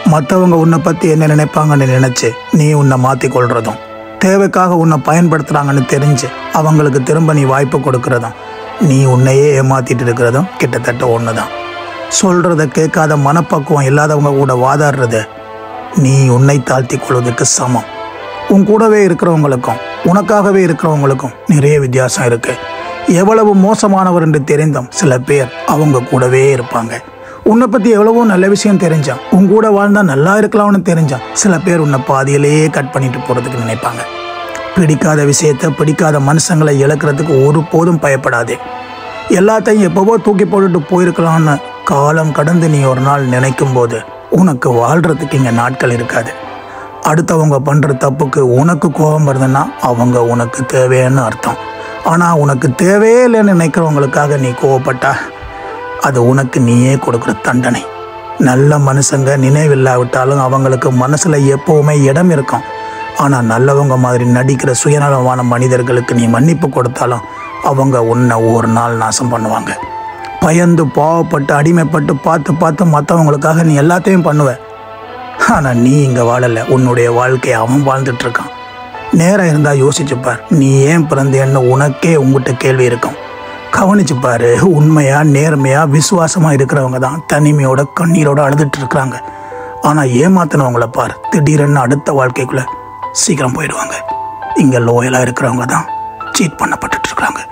மற்றவங்க உன்னை பற்றி என்ன நினைப்பாங்கன்னு நினச்சி நீ உன்னை மாற்றி கொள்றதும் தேவைக்காக உன்னை பயன்படுத்துகிறாங்கன்னு தெரிஞ்சு அவங்களுக்கு திரும்ப நீ வாய்ப்பு கொடுக்கறதும் நீ உன்னையே ஏமாத்திட்டு இருக்கிறதும் கிட்டத்தட்ட ஒன்று தான் சொல்கிறத கேட்காத மனப்பக்குவம் இல்லாதவங்க கூட வாதாடுறது நீ உன்னை தாழ்த்தி கொள்வதற்கு சமம் உன் கூடவே இருக்கிறவங்களுக்கும் உனக்காகவே இருக்கிறவங்களுக்கும் நிறைய வித்தியாசம் இருக்கு எவ்வளவு மோசமானவர் என்று தெரிந்தும் சில பேர் அவங்க கூடவே இருப்பாங்க உன்னை பற்றி எவ்வளவோ நல்ல விஷயம் தெரிஞ்சான் உன் கூட வாழ்ந்தா நல்லா இருக்கலாம்னு தெரிஞ்சான் சில பேர் உன்னை பாதியிலேயே கட் பண்ணிட்டு போகிறதுக்கு நினைப்பாங்க பிடிக்காத விஷயத்த பிடிக்காத மனுஷங்களை இழக்கிறதுக்கு ஒருபோதும் பயப்படாதே எல்லாத்தையும் எப்போவோ தூக்கி போட்டுட்டு போயிருக்கலாம்னு காலம் கடந்து நீ ஒரு நாள் நினைக்கும் போது உனக்கு வாழ்கிறதுக்கு இங்கே நாட்கள் இருக்காது அடுத்தவங்க பண்ணுற தப்புக்கு உனக்கு கோபம் வருதுன்னா அவங்க உனக்கு தேவைன்னு அர்த்தம் ஆனால் உனக்கு தேவையே இல்லைன்னு நினைக்கிறவங்களுக்காக நீ கோவப்பட்டா அது உனக்கு நீயே கொடுக்குற தண்டனை நல்ல மனுஷங்க நினைவில்லாவிட்டாலும் அவங்களுக்கு மனசில் எப்போவுமே இடம் இருக்கும் ஆனால் நல்லவங்க மாதிரி நடிக்கிற சுயநலமான மனிதர்களுக்கு நீ மன்னிப்பு கொடுத்தாலும் அவங்க உன்னை ஒரு நாள் நாசம் பண்ணுவாங்க பயந்து பாவப்பட்டு அடிமைப்பட்டு பார்த்து பார்த்து மற்றவங்களுக்காக நீ எல்லாத்தையும் பண்ணுவ ஆனால் நீ இங்கே வாழலை உன்னுடைய வாழ்க்கையை அவன் வாழ்ந்துட்டு இருக்கான் நேரம் இருந்தால் யோசிச்சு பார் நீ ஏன் பிறந்தேன்னு உனக்கே உங்ககிட்ட கேள்வி இருக்கும் கவனிச்சு பாரு உண்மையா நேர்மையா விசுவாசமா இருக்கிறவங்க தான் தனிமையோட கண்ணீரோட அழுதுட்டு இருக்கிறாங்க ஆனா ஏமாத்தினவங்கள பார் திடீரென்னு அடுத்த வாழ்க்கைக்குள்ள சீக்கிரம் போயிடுவாங்க இங்க லோயலா இருக்கிறவங்க தான் சீட் பண்ணப்பட்டுட்டு இருக்காங்க